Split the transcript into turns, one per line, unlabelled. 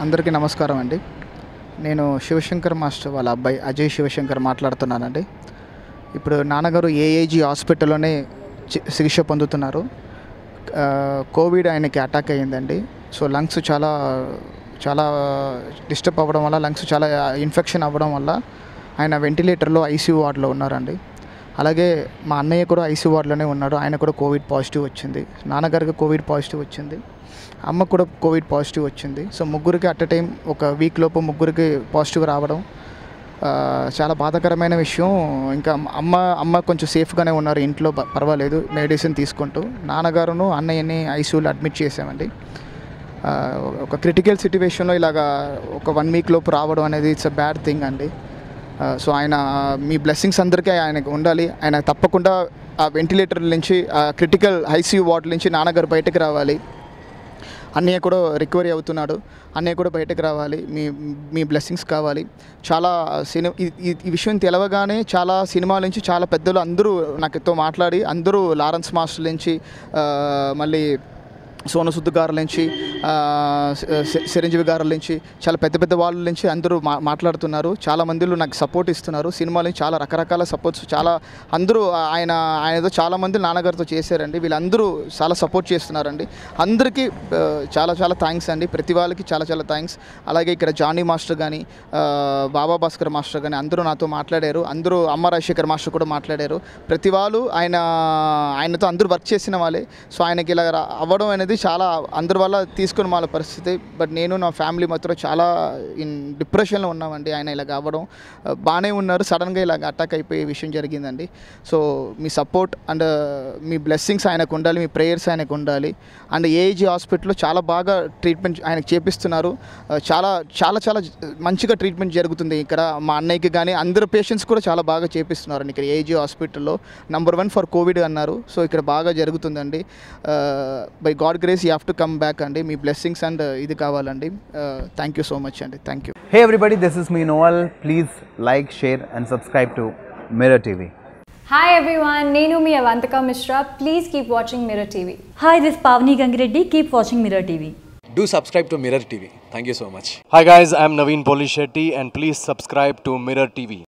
అందరికీ నమస్కారం అండి నేను శివశంకర్ మాస్టర్ వాళ్ళ అబ్బాయి అజయ్ శివశంకర్ మాట్లాడుతున్నానండి ఇప్పుడు నాన్నగారు ఏఏజీ హాస్పిటల్లోనే చి- చికిత్స పొందుతున్నారు ఆ, కోవిడ్ ఆయనకి అటాక్ అయ్యిందండి సో లంగ్స్ చాలా చాలా డిస్టర్బ్ అవ్వడం వల్ల లంగ్స్ చాలా ఇన్ఫెక్షన్ అవ్వడం వల్ల ఆయన వెంటిలేటర్లో ఐసీయూ వార్డులో ఉన్నారండి అలాగే మా అన్నయ్య కూడా ఐసీయూ వార్డులోనే ఉన్నాడు ఆయన కూడా కోవిడ్ పాజిటివ్ వచ్చింది నాన్నగారికి కోవిడ్ పాజిటివ్ వచ్చింది అమ్మ కూడా కోవిడ్ పాజిటివ్ వచ్చింది సో ముగ్గురికి అట్ ఎ టైం ఒక వీక్ లోపు ముగ్గురికి పాజిటివ్ రావడం ఆ, చాలా బాధాకరమైన విషయం ఇంకా అమ్మ అమ్మ కొంచెం సేఫ్గానే ఉన్నారు ఇంట్లో ప- పర్వాలేదు మెడిసిన్ తీసుకుంటూ నాన్నగారును అన్నయ్యని ఐసీయూలో అడ్మిట్ చేసామండి ఆ, ఒక క్రిటికల్ సిచ్యువేషన్లో ఇలాగా ఒక వన్ వీక్ లోపు రావడం అనేది ఇట్స్ అ బ్యాడ్ థింగ్ అండి ఆ, సో ఆయన మీ బ్లెస్సింగ్స్ అందరికీ ఆయనకు ఉండాలి ఆయన తప్పకుండా ఆ వెంటిలేటర్ నుంచి ఆ క్రిటికల్ ఐసీయూ వార్డు నుంచి నాన్నగారు బయటకు రావాలి అన్నయ్య కూడా రికవరీ అవుతున్నాడు అన్నయ్య కూడా బయటకు రావాలి మీ మీ బ్లెస్సింగ్స్ కావాలి చాలా సినిమా ఈ విషయం తెలవగానే చాలా సినిమాల నుంచి చాలా పెద్దలు అందరూ నాకుతో మాట్లాడి అందరూ లారెన్స్ మాస్టర్ నుంచి ఆ, మళ్ళీ సోను సుద్దు గారుల నుంచి ఆ, సి- చిరంజీవి గారుల నుంచి చాలా పెద్ద పెద్ద వాళ్ళ నుంచి అందరూ మా మాట్లాడుతున్నారు చాలా మందిలో నాకు సపోర్ట్ ఇస్తున్నారు సినిమాల నుంచి చాలా రకరకాల సపోర్ట్స్ చాలా అందరూ ఆయన ఆయనతో చాలా మంది నాన్నగారితో చేశారండి వీళ్ళందరూ చాలా సపోర్ట్ చేస్తున్నారండి అందరికీ ఆ, చాలా చాలా థ్యాంక్స్ అండి ప్రతి వాళ్ళకి చాలా చాలా థ్యాంక్స్ అలాగే ఇక్కడ జానీ మాస్టర్ కానీ బాబా భాస్కర్ మాస్టర్ కానీ అందరూ నాతో మాట్లాడారు అందరూ అమ్మ రాజశేఖర్ మాస్టర్ కూడా మాట్లాడారు ప్రతి వాళ్ళు ఆయన ఆయనతో అందరూ వర్క్ చేసిన వాళ్ళే సో ఆయనకి ఇలా రా- అవ్వడం అనేది చాలా అందరి వల్ల తీసుకుని వాళ్ళ పరిస్థితి బట్ నేను నా ఫ్యామిలీ మాత్రం చాలా ఇన్ డిప్రెషన్లో ఉన్నామండి ఆయన ఇలాగ అవ్వడం ఆ, బాగానే ఉన్నారు సడన్గా ఇలాగ అటాక్ అయిపోయే విషయం జరిగిందండి సో మీ సపోర్ట్ అండ్ మీ బ్లెస్సింగ్స్ ఆయనకు ఉండాలి మీ ప్రేయర్స్ ఆయనకు ఉండాలి అండ్ ఏజీ హాస్పిటల్లో చాలా బాగా ట్రీట్మెంట్ ఆయనకు చేపిస్తున్నారు ఆ, చాలా చాలా చాలా మంచిగా ట్రీట్మెంట్ జరుగుతుంది ఇక్కడ మా అన్నయ్యకి కానీ అందరు పేషెంట్స్ కూడా చాలా బాగా చేపిస్తున్నారండి ఇక్కడ ఏజీ హాస్పిటల్లో నంబర్ వన్ ఫర్ కోవిడ్ అన్నారు సో ఇక్కడ బాగా జరుగుతుందండి by God grace you have to come back అండి మీ బ్లెస్సింగ్స్ అండ్ ఇది కావాలండి థ్యాంక్ యూ సో మచ్ అండి thank you
Hey everybody, this is me Noel. Please like, share, and subscribe to Mirror TV.
Hi everyone, Nenu mi Avantika Mishra. Please keep watching Mirror TV.
Hi, this is Pavni Gangireddy. Keep watching Mirror TV.
Do subscribe to Mirror TV. Thank you so much.
Hi guys, I'm Naveen Polishetty and please subscribe to Mirror TV.